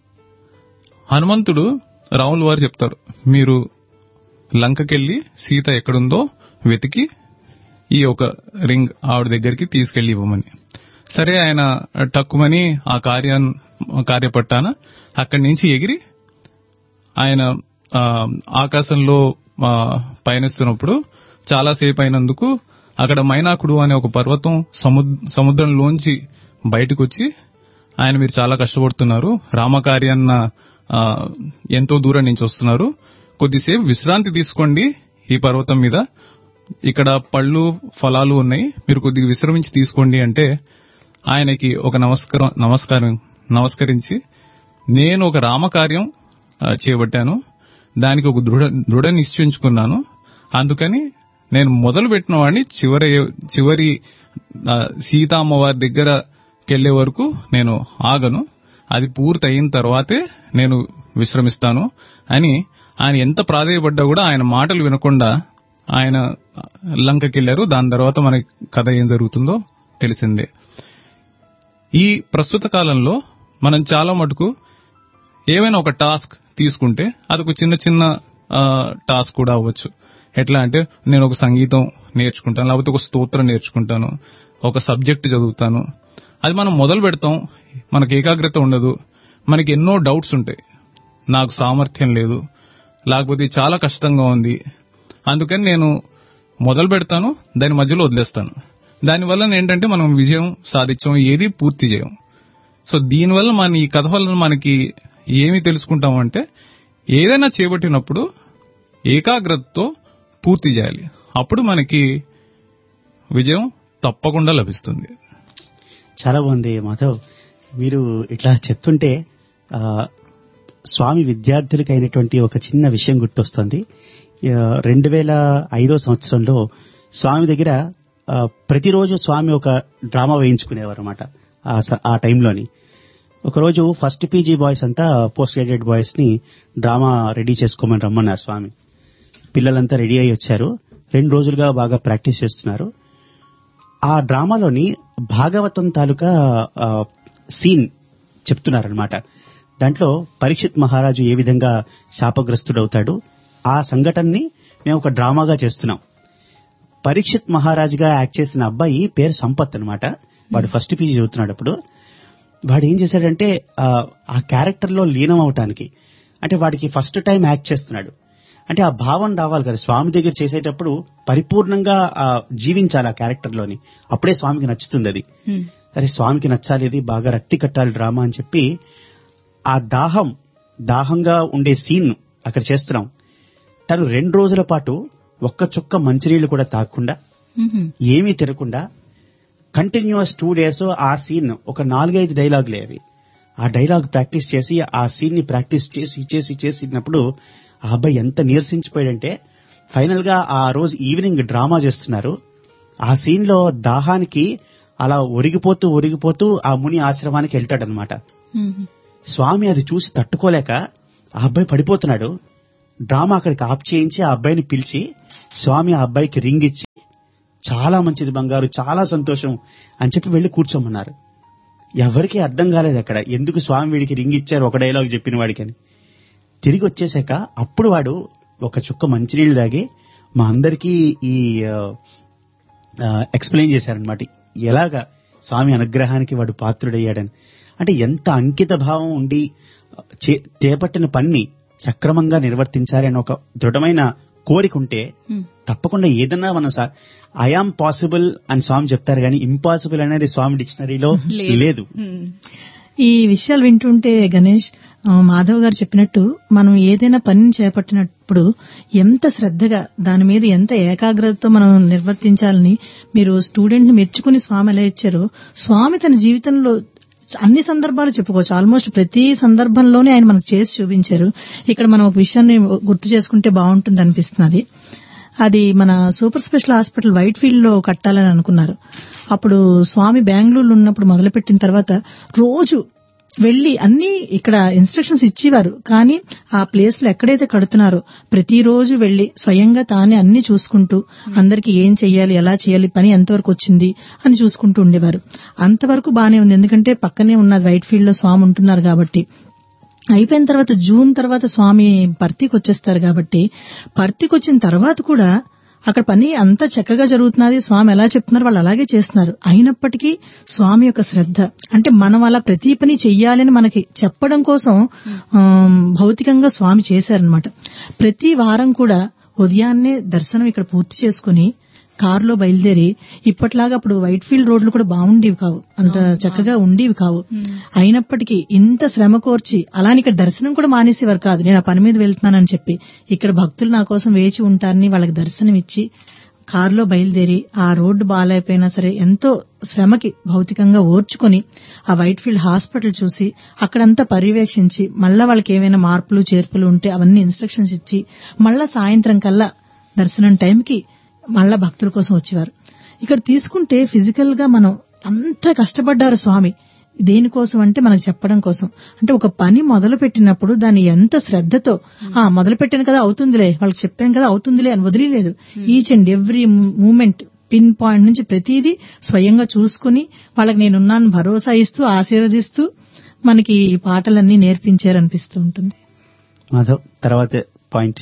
హనుమంతుడు రాముల వారు చెప్తారు మీరు లంకకెళ్ళి సీత ఎక్కడుందో వెతికి ఈ ఒక రింగ్ ఆవిడ దగ్గరికి తీసుకెళ్లి ఇవ్వమని సరే ఆయన టక్కుమని ఆ కార్యా కార్యపట్టాన అక్కడి నుంచి ఎగిరి ఆయన ఆ, ఆకాశంలో ఆ, పయనిస్తున్నప్పుడు చాలాసేపు అయినందుకు అక్కడ మైనాకుడు అనే ఒక పర్వతం సముద్- సముద్రంలోంచి బయటకు వచ్చి ఆయన మీరు చాలా కష్టపడుతున్నారు రామకార్యాన్న ఆ, ఎంతో దూరం నుంచి వస్తున్నారు కొద్దిసేపు విశ్రాంతి తీసుకోండి ఈ పర్వతం మీద ఇక్కడ పళ్ళు ఫలాలు ఉన్నాయి మీరు కొద్దిగా విశ్రమించి తీసుకోండి అంటే ఆయనకి ఒక నమస్కారం నమస్కారం నమస్కరించి నేను ఒక రామకార్యం ఆ, చేపట్టాను దానికి ఒక దృఢ దృఢ నిశ్చయించుకున్నాను అందుకని నేను మొదలు పెట్టిన వాడిని చివరి చివరి ఆ, సీతామ్మవారి దగ్గరకెళ్లే వరకు నేను ఆగను అది పూర్తి అయిన తర్వాతే నేను విశ్రమిస్తాను అని ఆయన ఎంత ప్రాధేయపడ్డా కూడా ఆయన మాటలు వినకుండా ఆయన లంకకెళ్లారు దాని తర్వాత మనకి కథ ఏం జరుగుతుందో తెలిసిందే ఈ ప్రస్తుత కాలంలో మనం చాలా మటుకు ఏవైనా ఒక టాస్క్ తీసుకుంటే అదొక చిన్న చిన్న ఆ, టాస్క్ కూడా అవ్వచ్చు ఎట్లా అంటే నేను ఒక సంగీతం నేర్చుకుంటాను లేకపోతే ఒక స్తోత్రం నేర్చుకుంటాను ఒక సబ్జెక్ట్ చదువుతాను అది మనం మొదలు పెడతాం మనకి ఏకాగ్రత ఉండదు మనకి ఎన్నో డౌట్స్ ఉంటాయి నాకు సామర్థ్యం లేదు లేకపోతే ఇది చాలా కష్టంగా ఉంది అందుకని నేను మొదలు పెడతాను దాని మధ్యలో వదిలేస్తాను దానివల్ల ఏంటంటే మనం విజయం సాధించాం ఏది పూర్తి చేయం సో దీనివల్ల మన ఈ కథ వల్ల మనకి ఏమి తెలుసుకుంటామంటే ఏదైనా చేపట్టినప్పుడు ఏకాగ్రతతో పూర్తి చేయాలి అప్పుడు మనకి విజయం తప్పకుండా లభిస్తుంది చాలా బాగుంది మాధవ్ మీరు ఇట్లా చెప్తుంటే ఆ, స్వామి విద్యార్థులకి అయినటువంటి ఒక చిన్న విషయం గుర్తొస్తుంది రెండు వేల ఐదో సంవత్సరంలో స్వామి దగ్గర ఆ, ప్రతిరోజు స్వామి ఒక డ్రామా వేయించుకునేవారు అనమాట ఆ టైంలోని ఒకరోజు ఫస్ట్ పీజీ బాయ్స్ అంతా పోస్ట్ గ్రాడ్యుయేట్ బాయ్స్ ని డ్రామా రెడీ చేసుకోమని రమ్మన్నారు స్వామి పిల్లలంతా రెడీ అయ్యి వచ్చారు రెండు రోజులుగా బాగా ప్రాక్టీస్ చేస్తున్నారు ఆ డ్రామాలోని భాగవతం తాలూకా ఆ, సీన్ చెప్తున్నారనమాట దాంట్లో పరీక్షిత్ మహారాజు ఏ విధంగా శాపగ్రస్తుడవుతాడు ఆ సంఘటనని మేము ఒక డ్రామాగా చేస్తున్నాం పరీక్షిత్ మహారాజుగా యాక్ట్ చేసిన అబ్బాయి పేరు సంపత్ అన్నమాట వాడు ఫస్ట్ పీజీ చదువుతున్నాడు అప్పుడు వాడు ఏం చేశాడంటే ఆ, ఆ క్యారెక్టర్ లో లీనం అవటానికి అంటే వాడికి ఫస్ట్ టైం యాక్ట్ చేస్తున్నాడు అంటే ఆ భావం రావాలి కదా స్వామి దగ్గర చేసేటప్పుడు పరిపూర్ణంగా ఆ, జీవించాలి ఆ క్యారెక్టర్ లోని అప్పుడే స్వామికి నచ్చుతుంది అది హ్మ్. అరే స్వామికి నచ్చాలి ఇది బాగా రక్తి కట్టాలి డ్రామా అని చెప్పి ఆ దాహం దాహంగా ఉండే సీన్ అక్కడ చేస్తున్నాం తను రెండు రోజుల పాటు ఒక్క చుక్క మంచినీళ్లు కూడా తాగకుండా మ్మ్. ఏమీ తినకుండా కంటిన్యూస్ టూ డేస్ ఆ సీన్ ఒక నాలుగైదు డైలాగులే అవి ఆ డైలాగ్ ప్రాక్టీస్ చేసి ఆ సీన్ ని ప్రాక్టీస్ చేసి చేసి చేసినప్పుడు ఆ అబ్బాయి ఎంత నీరసించిపోయాడంటే ఫైనల్ గా ఆ రోజు ఈవినింగ్ డ్రామా చేస్తున్నారు ఆ సీన్ లో దాహానికి అలా ఒరిగిపోతూ ఒరిగిపోతూ ఆ ముని ఆశ్రమానికి వెళ్తాడనమాట మ్మ్. స్వామి అది చూసి తట్టుకోలేక ఆ అబ్బాయి పడిపోతున్నాడు డ్రామా అక్కడికి ఆఫ్ చేయించి ఆ అబ్బాయిని పిలిచి స్వామి ఆ అబ్బాయికి రింగ్ ఇచ్చి చాలా మంచిది బంగారు చాలా సంతోషం అని చెప్పి వెళ్లి కూర్చోమన్నారు ఎవరికి అర్థం కాలేదు అక్కడ ఎందుకు స్వామి వీడికి రింగ్ ఇచ్చారు ఒక డైలాగ్ చెప్పిన వాడికి అని తిరిగి వచ్చేసాక అప్పుడు వాడు ఒక చుక్క మంచినీళ్ళు తాగి మా అందరికీ ఈ ఎక్స్ప్లెయిన్ చేశారనమాట ఎలాగా స్వామి అనుగ్రహానికి వాడు పాత్రుడయ్యాడని అంటే ఎంత అంకిత భావం ఉండి చే- చేపట్టిన పని సక్రమంగా నిర్వర్తించాలి అని ఒక దృఢమైన కోరిక ఉంటే మ్మ్. తప్పకుండా ఏదన్నా మనం ఐఆమ్ పాసిబుల్ అని స్వామి చెప్తారు కానీ ఇంపాసిబుల్ అనేది స్వామి డిక్షనరీలో లేదు. లేదు మ్మ్. ఈ విషయాలు వింటుంటే గణేష్ ఆ, మాధవ్ గారు చెప్పినట్టు మనం ఏదైనా పనిని చేపట్టినప్పుడు ఎంత శ్రద్ధగా దాని మీద ఎంత ఏకాగ్రతతో మనం నిర్వర్తించాలని మీరు స్టూడెంట్ ని మెచ్చుకుని స్వామి ఎలా ఇచ్చారో స్వామి తన జీవితంలో అన్ని సందర్భాలు చెప్పుకోవచ్చు ఆల్మోస్ట్ ప్రతి సందర్భంలోనే ఆయన మనకు చేసి చూపించారు ఇక్కడ మనం ఒక విషయాన్ని గుర్తు చేసుకుంటే బాగుంటుంది అనిపిస్తున్నది అది మన super special hospital Whitefield లో కట్టాలని అనుకున్నారు అప్పుడు స్వామి బెంగళూరులో ఉన్నప్పుడు మొదలుపెట్టిన తర్వాత రోజు వెళ్లి అన్ని ఇక్కడ ఇన్స్ట్రక్షన్స్ ఇచ్చేవారు కానీ ఆ ప్లేస్ లో ఎక్కడైతే కడుతున్నారో ప్రతిరోజు వెళ్లి స్వయంగా తానే అన్ని చూసుకుంటూ అందరికి ఏం చెయ్యాలి ఎలా చేయాలి పని ఎంతవరకు వచ్చింది అని చూసుకుంటూ ఉండేవారు అంతవరకు బానే ఉంది ఎందుకంటే పక్కనే ఉన్నది వైట్ ఫీల్డ్ లో స్వామి ఉంటున్నారు కాబట్టి అయిపోయిన తర్వాత జూన్ తర్వాత స్వామి పర్తికి వచ్చేస్తారు కాబట్టి పర్తికి వచ్చిన తర్వాత కూడా అక్కడ పని అంత చక్కగా జరుగుతున్నది స్వామి ఎలా చెప్తున్నారు వాళ్ళు అలాగే చేస్తున్నారు అయినప్పటికీ స్వామి యొక్క శ్రద్ధ అంటే మనం అలా ప్రతి పని చెయ్యాలని మనకి చెప్పడం కోసం ఆమ్, భౌతికంగా స్వామి చేశారనమాట ప్రతి వారం కూడా ఉదయాన్నే దర్శనం ఇక్కడ పూర్తి చేసుకుని కారులో బయలుదేరి ఇప్పట్లాగా అప్పుడు వైట్ ఫీల్డ్ రోడ్లు కూడా బాగుండేవి కావు అంత చక్కగా ఉండేవి కావు అయినప్పటికీ ఇంత శ్రమ కోర్చి అలాని ఇక్కడ దర్శనం కూడా మానేసేవారు కాదు నేను ఆ పని మీద వెళ్తున్నానని చెప్పి ఇక్కడ భక్తులు నా కోసం వేచి ఉంటారని వాళ్ళకి దర్శనం ఇచ్చి కారులో బయలుదేరి ఆ రోడ్డు బాగాలేకపోయినా సరే ఎంతో శ్రమకి భౌతికంగా ఓర్చుకొని ఆ వైట్ ఫీల్డ్ హాస్పిటల్ చూసి అక్కడంతా పర్యవేక్షించి మళ్ళా వాళ్ళకి ఏమైనా మార్పులు చేర్పులు ఉంటే అవన్నీ ఇన్స్ట్రక్షన్స్ ఇచ్చి మళ్ళా సాయంత్రం కల్లా దర్శనం టైంకి మళ్ళా భక్తుల కోసం వచ్చేవారు ఇక్కడ తీసుకుంటే ఫిజికల్ గా మనం అంత కష్టపడ్డారు స్వామి దేనికోసం అంటే మనకు చెప్పడం కోసం అంటే ఒక పని మొదలు పెట్టినప్పుడు దాన్ని ఎంత శ్రద్ధతో ఆ మొదలు పెట్టాను కదా అవుతుందిలే వాళ్ళకి చెప్పాను కదా అవుతుందిలే అని వదిలేదు each and every moment pin point నుంచి ప్రతిదీ స్వయంగా చూసుకుని వాళ్ళకి నేనున్నాను భరోసా ఇస్తూ ఆశీర్వదిస్తూ మనకి ఈ పాటలన్నీ నేర్పించారనిపిస్తూ ఉంటుంది మాధవ్ తర్వాత పాయింట్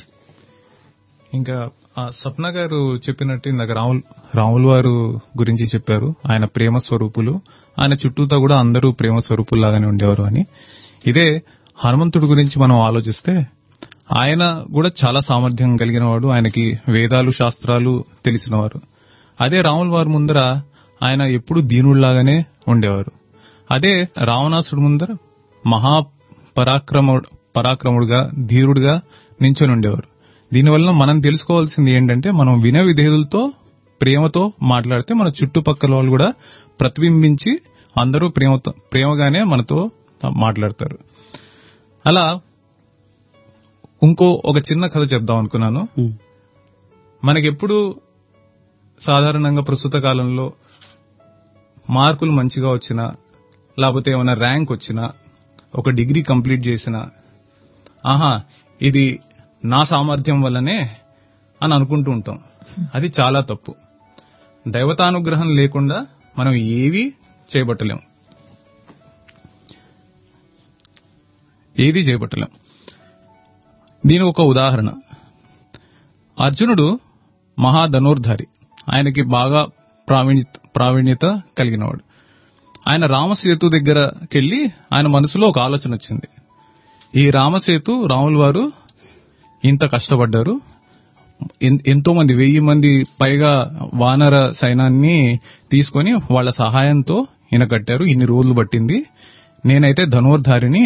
ఇంకా ఆ సప్న గారు చెప్పినట్టు ఇందాక రాముల్ రాములు వారు గురించి చెప్పారు ఆయన ప్రేమ స్వరూపులు ఆయన చుట్టూతా కూడా అందరూ ప్రేమ స్వరూపుల్లాగానే ఉండేవారు అని ఇదే హనుమంతుడి గురించి మనం ఆలోచిస్తే ఆయన కూడా చాలా సామర్థ్యం కలిగిన వాడు ఆయనకి వేదాలు శాస్త్రాలు తెలిసినవారు అదే రాముల వారి ముందర ఆయన ఎప్పుడు దీనుళ్లాగానే ఉండేవారు అదే రావణాసుడు ముందర మహా పరాక్రముడు పరాక్రముడుగా ధీరుడుగా నించొని ఉండేవారు దీనివల్ల మనం తెలుసుకోవాల్సింది ఏంటంటే మనం విన విధేయులతో ప్రేమతో మాట్లాడితే మన చుట్టుపక్కల వాళ్ళు కూడా ప్రతిబింబించి అందరూ ప్రేమతో ప్రేమగానే మనతో మాట్లాడతారు అలా ఇంకో ఒక చిన్న కథ చెప్దాం అనుకున్నాను మనకెప్పుడు సాధారణంగా ప్రస్తుత కాలంలో మార్కులు మంచిగా వచ్చినా లేకపోతే ఏమైనా ర్యాంక్ వచ్చినా ఒక డిగ్రీ కంప్లీట్ చేసినా ఆహా ఇది నా సామర్థ్యం వల్లనే అని అనుకుంటూ ఉంటాం అది చాలా తప్పు దైవతానుగ్రహం లేకుండా మనం ఏవి చేయబట్టలేం ఏది చేయబట్టలేం దీని ఒక ఉదాహరణ అర్జునుడు మహాధనుర్ధారి ఆయనకి బాగా ప్రావీణ్య ప్రావీణ్యత కలిగినవాడు ఆయన రామసేతు దగ్గరకెళ్లి ఆయన మనసులో ఒక ఆలోచన వచ్చింది ఈ రామసేతు రాముల వారు ఇంత కష్టపడ్డారు ఎన్- ఎంతో మంది వెయ్యి మంది పైగా వానర సైనాన్ని తీసుకొని వాళ్ళ సహాయంతో ఈయన కట్టారు ఇన్ని రోజులు పట్టింది నేనైతే ధనుర్ధారిని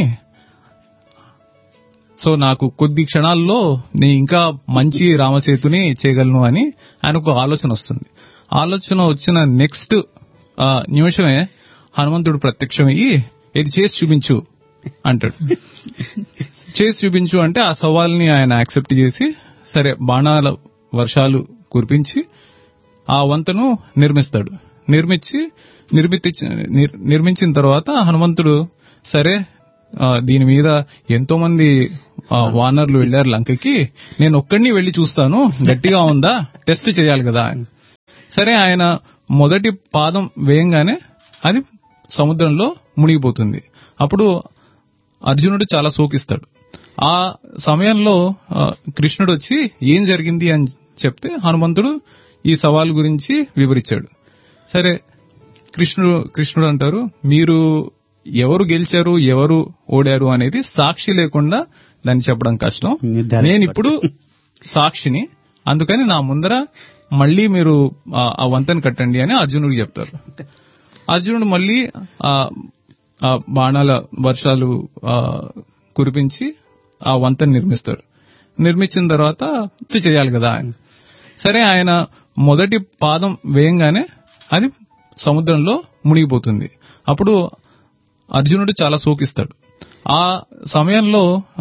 సో నాకు కొద్ది క్షణాల్లో నేను ఇంకా మంచి రామసేతుని చేయగలను అని ఆయనకు ఆలోచన వస్తుంది ఆలోచన వచ్చిన నెక్స్ట్ నిమిషమే హనుమంతుడు ప్రత్యక్షమయ్యి ఇది చేసి చూపించు అంటాడు చేసి చూపించు అంటే ఆ సవాల్ని ఆయన యాక్సెప్ట్ చేసి సరే బాణాల వర్షాలు కురిపించి ఆ వంతను నిర్మిస్తాడు నిర్మించి నిర్మితి నిర్- నిర్మించిన తర్వాత హనుమంతుడు సరే ఆ, దీని మీద ఎంతో మంది ఆ, వానర్లు వెళ్లారు లంకకి నేను ఒక్కడిని వెళ్లి చూస్తాను గట్టిగా ఉందా టెస్ట్ చేయాలి కదా సరే ఆయన మొదటి పాదం వేయంగానే అది సముద్రంలో మునిగిపోతుంది అప్పుడు అర్జునుడు చాలా శోకిస్తాడు ఆ సమయంలో ఆ, కృష్ణుడు వచ్చి ఏం జరిగింది అని చెప్తే హనుమంతుడు ఈ సవాల్ గురించి వివరించాడు సరే కృష్ణుడు కృష్ణుడు అంటారు మీరు ఎవరు గెలిచారు ఎవరు ఓడారు అనేది సాక్షి లేకుండా దాన్ని చెప్పడం కష్టం నిర్ధారించబడదు. నేను ఇప్పుడు సాక్షిని అందుకని నా ముందర మళ్ళీ మీరు ఆ- ఆ వంతెన కట్టండి అని అర్జునుడికి చెప్తారు అర్జునుడు మళ్ళీ ఆ ఆ బాణాల వర్షాలు ఆ, కురిపించి ఆ వంతెన నిర్మిస్తాడు నిర్మించిన తర్వాత ఇది చేయాలి కదా ఆయన సరే ఆయన మొదటి పాదం వేయంగానే అది సముద్రంలో మునిగిపోతుంది అప్పుడు అర్జునుడు చాలా శోకిస్తాడు ఆ సమయంలో